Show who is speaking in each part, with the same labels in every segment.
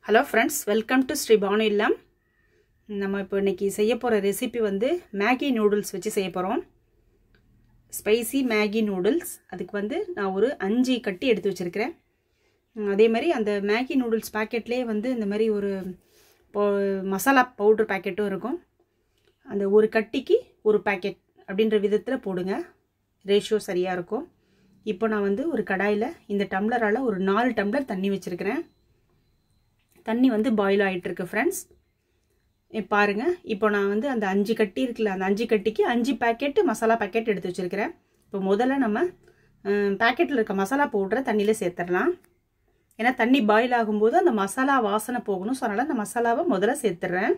Speaker 1: hello friends welcome to Sri Bhanu இல்லம் நம்ம இப்போ இன்றைக்கி செய்ய போகிற ரெசிபி வந்து மேகி நூடுல்ஸ் வச்சு செய்ய போகிறோம் ஸ்பைசி மேகி நூடுல்ஸ் அதுக்கு வந்து நான் ஒரு அஞ்சு கட்டி எடுத்து வச்சுருக்கிறேன் அதே மாதிரி அந்த மேகி நூடுல்ஸ் பேக்கெட்லேயே வந்து இந்த மாதிரி ஒரு மசாலா பவுட்ரு பேக்கெட்டும் இருக்கும் அந்த ஒரு கட்டிக்கு ஒரு பேக்கெட் அப்படின்ற விதத்தில் போடுங்க ரேஷியோ சரியாக இருக்கும் இப்போ நான் வந்து ஒரு கடாயில் இந்த டம்ளரால் ஒரு நாலு டம்ளர் தண்ணி வச்சுருக்கிறேன் தண்ணி வந்து பாயில் ஆகிட்டுருக்கு ஃப்ரெண்ட்ஸ் பாருங்கள் இப்போ நான் வந்து அந்த அஞ்சு கட்டி இருக்குல்ல அந்த அஞ்சு கட்டிக்கு அஞ்சு பேக்கெட்டு மசாலா பேக்கெட் எடுத்து வச்சுருக்கிறேன் இப்போ முதல்ல நம்ம பேக்கெட்டில் இருக்க மசாலா பவுடரை தண்ணியில் சேர்த்துடலாம் ஏன்னா தண்ணி பாயில் ஆகும்போது அந்த மசாலா வாசனை போகணும் ஸோ அதனால் அந்த மசாலாவை முதல்ல சேர்த்துட்றேன்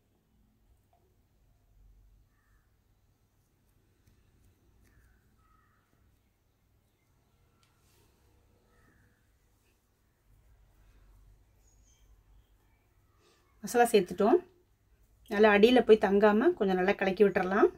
Speaker 1: மசாலா சேர்த்துட்டோம் நல்லா அடியில் போய் தங்காமல் கொஞ்சம் நல்லா கலக்கி விட்டுறலாம்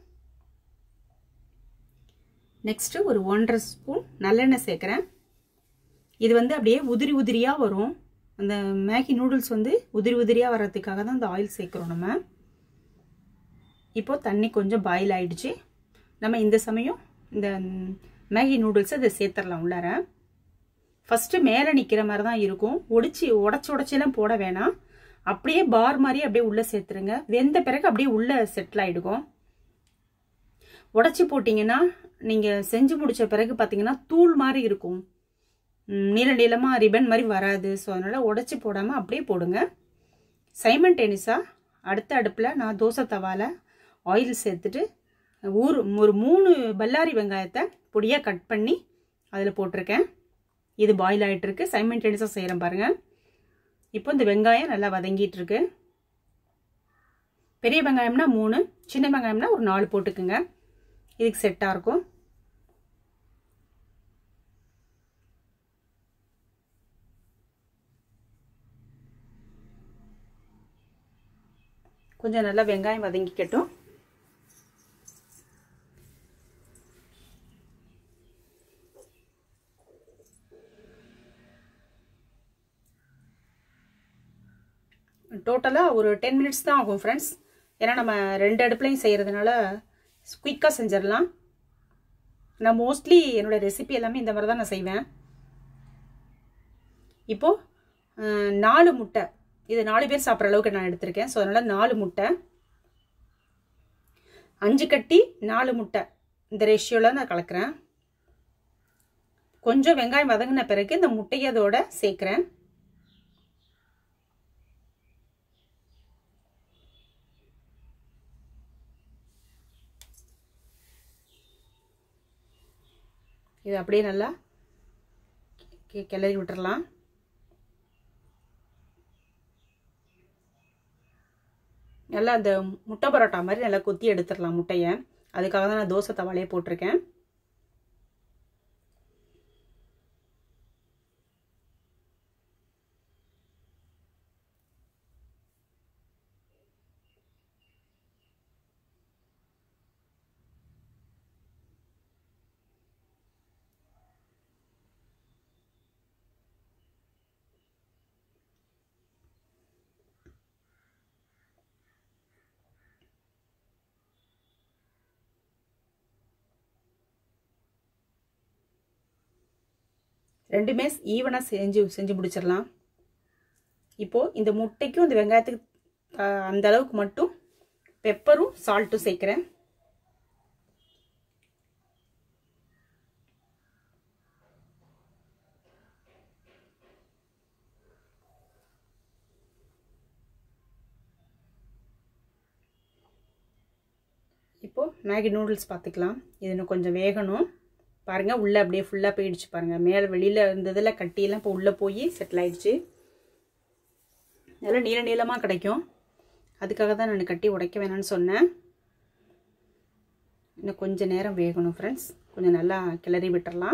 Speaker 1: நெக்ஸ்ட்டு ஒரு ஒன்றரை ஸ்பூன் நல்லெண்ணெய் சேர்க்குறேன் இது வந்து அப்படியே உதிரி உதிரியாக வரும் அந்த மேகி நூடுல்ஸ் வந்து உதிரி உதிரியாக வர்றதுக்காக தான் அந்த ஆயில் சேர்க்குறோம் நம்ம இப்போது தண்ணி கொஞ்சம் பாயில் ஆகிடுச்சு நம்ம இந்த சமயம் இந்த மேகி நூடுல்ஸை இதை சேர்த்துடலாம் உள்ளார ஃபஸ்ட்டு மேலே நிற்கிற மாதிரி தான் இருக்கும் ஒடிச்சு உடச்சி உடச்சிலாம் போட வேணாம் அப்படியே பார் மாதிரி அப்படியே உள்ளே சேர்த்துருங்க வெந்த பிறகு அப்படியே உள்ளே செட்டில் ஆகிடுக்கும் உடச்சி போட்டிங்கன்னா நீங்கள் செஞ்சு முடித்த பிறகு பார்த்தீங்கன்னா தூள் மாதிரி இருக்கும் நீள நீளமாக ரிபன் மாதிரி வராது ஸோ அதனால் உடச்சி போடாமல் அப்படியே போடுங்க சைமன் டெனிஸாக அடுத்த அடுப்பில் நான் தோசை தவாவில் ஆயில் சேர்த்துட்டு ஊர் ஒரு மூணு பல்லாரி வெங்காயத்தை பொடியாக கட் பண்ணி அதில் போட்டிருக்கேன் இது பாயில் ஆகிட்டுருக்கு சைமன் டெனிஸாக செய்கிறேன் பாருங்கள் இப்போ இந்த வெங்காயம் நல்லா வதங்கிட்டு இருக்கு பெரிய வெங்காயம்னா மூணு சின்ன வெங்காயம்னா ஒரு நாலு போட்டுக்குங்க இதுக்கு செட்டாக இருக்கும் கொஞ்சம் நல்லா வெங்காயம் வதங்கிக்கட்டும் டோட்டலாக ஒரு டென் மினிட்ஸ் தான் ஆகும் ஃப்ரெண்ட்ஸ் ஏன்னா நம்ம ரெண்டு அடுப்புலையும் செய்கிறதுனால குயிக்காக செஞ்சிடலாம் நான் மோஸ்ட்லி என்னோடய ரெசிபி எல்லாமே இந்த மாதிரி தான் நான் செய்வேன் இப்போது நாலு முட்டை இது நாலு பேர் சாப்பிட்ற அளவுக்கு நான் எடுத்திருக்கேன் ஸோ அதனால் நாலு முட்டை அஞ்சு கட்டி நாலு முட்டை இந்த ரேஷியோவில் நான் கலக்கிறேன் கொஞ்சம் வெங்காயம் வதங்கின பிறகு இந்த முட்டையை அதோட சேர்க்குறேன் இது அப்படியே நல்லா கிளறி விட்டுறலாம் நல்லா அந்த முட்டை பரோட்டா மாதிரி நல்லா கொத்தி எடுத்துடலாம் முட்டையை அதுக்காக தான் நான் தோசை தவாலையே போட்டிருக்கேன் ரெண்டுமே ஈவனாக செஞ்சு செஞ்சு முடிச்சிடலாம் இப்போது இந்த முட்டைக்கும் இந்த வெங்காயத்துக்கு அந்த அளவுக்கு மட்டும் பெப்பரும் சால்ட்டும் சேர்க்குறேன் இப்போது மேகி நூடுல்ஸ் பார்த்துக்கலாம் இது இன்னும் கொஞ்சம் வேகணும் பாருங்கள் உள்ளே அப்படியே ஃபுல்லாக போயிடுச்சு பாருங்கள் மேலே வெளியில் இருந்ததில் கட்டியெல்லாம் இப்போ உள்ளே போய் செட்டில் ஆயிடுச்சு நல்லா நீள நீளமாக கிடைக்கும் அதுக்காக தான் நான் கட்டி உடைக்க வேணாம்னு சொன்னேன் இன்னும் கொஞ்சம் நேரம் வேகணும் ஃப்ரெண்ட்ஸ் கொஞ்சம் நல்லா கிளறி விட்டுறலாம்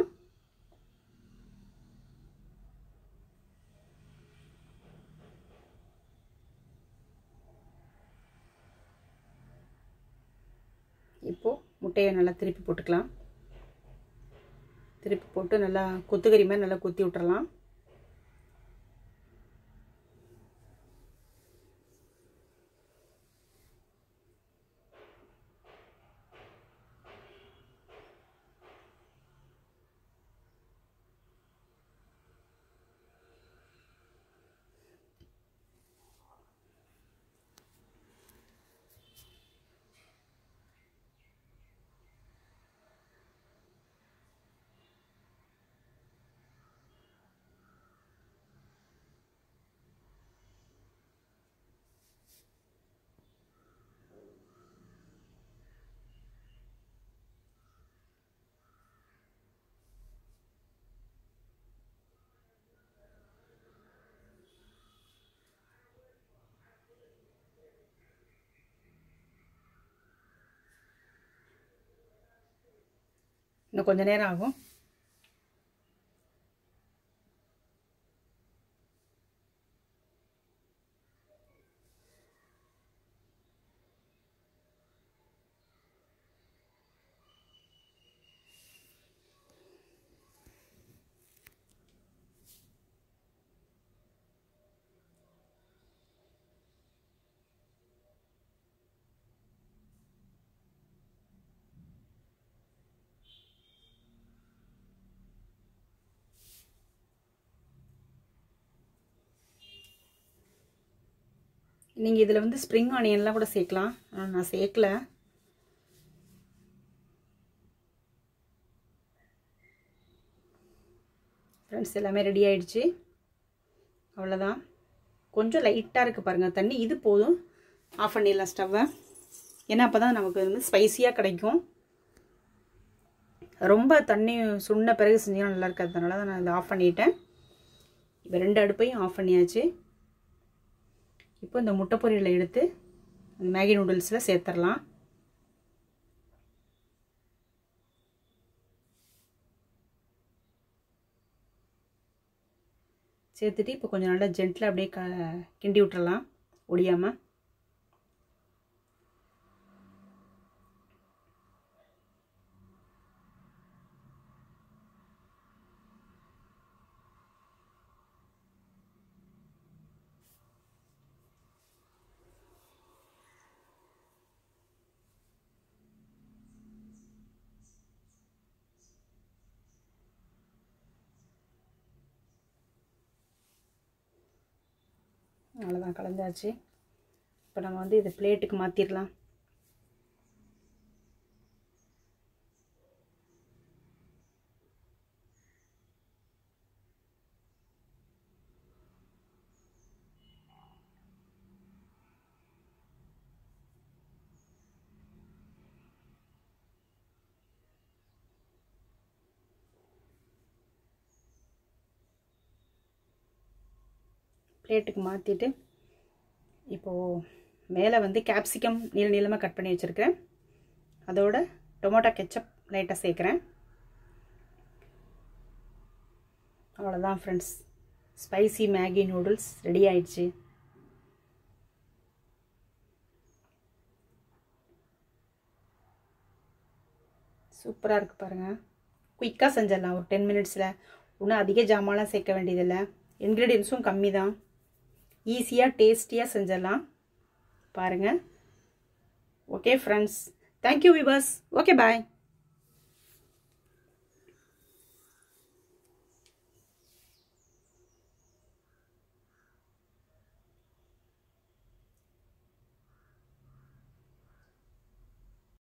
Speaker 1: இப்போது முட்டையை நல்லா திருப்பி போட்டுக்கலாம் திருப்பி போட்டு நல்லா கொத்துக்கறி மாதிரி நல்லா கொத்தி விட்டுறலாம் இன்னும் கொஞ்ச நேரம் ஆகும் நீங்கள் இதில் வந்து ஸ்ப்ரிங் ஆனியன்லாம் கூட சேர்க்கலாம் ஆனால் நான் சேர்க்கல ஃப்ரெண்ட்ஸ் எல்லாமே ரெடி ஆயிடுச்சு அவ்வளோதான் கொஞ்சம் லைட்டாக இருக்குது பாருங்கள் தண்ணி இது போதும் ஆஃப் பண்ணிடலாம் ஸ்டவ்வை ஏன்னா அப்போ தான் நமக்கு வந்து ஸ்பைஸியாக கிடைக்கும் ரொம்ப தண்ணி சுண்ண பிறகு செஞ்சாலும் நல்லா இருக்கிறதுனால தான் நான் இதை ஆஃப் பண்ணிட்டேன் இப்போ ரெண்டு அடுப்பையும் ஆஃப் பண்ணியாச்சு இப்போ இந்த முட்டை பொரியலை எடுத்து அந்த மேகி நூடுல்ஸில் சேர்த்துடலாம் சேர்த்துட்டு இப்போ கொஞ்சம் நல்லா ஜென்டில் அப்படியே க கிண்டி விட்டுறலாம் ஒடியாமல் அவ்வளோதான் கலந்தாச்சு இப்போ நம்ம வந்து இதை பிளேட்டுக்கு மாற்றிடலாம் பிளேட்டுக்கு மாற்றிட்டு இப்போது மேலே வந்து கேப்சிகம் நீள நீளமாக கட் பண்ணி வச்சுருக்கிறேன் அதோட டொமேட்டோ கெச்சப் லைட்டாக சேர்க்குறேன் அவ்வளோதான் friends spicy Maggi noodles ready ஆயிடுச்சு சூப்பராக இருக்குது பாருங்கள் குயிக்காக செஞ்சிடலாம் ஒரு டென் மினிட்ஸில் ஒன்றும் அதிக ஜாமான்லாம் சேர்க்க வேண்டியதில்லை இன்க்ரீடியன்ஸும் கம்மி தான் ஈஸியாக டேஸ்டியாக செஞ்சிடலாம் பாருங்கள் okay friends thank you viewers okay பாய்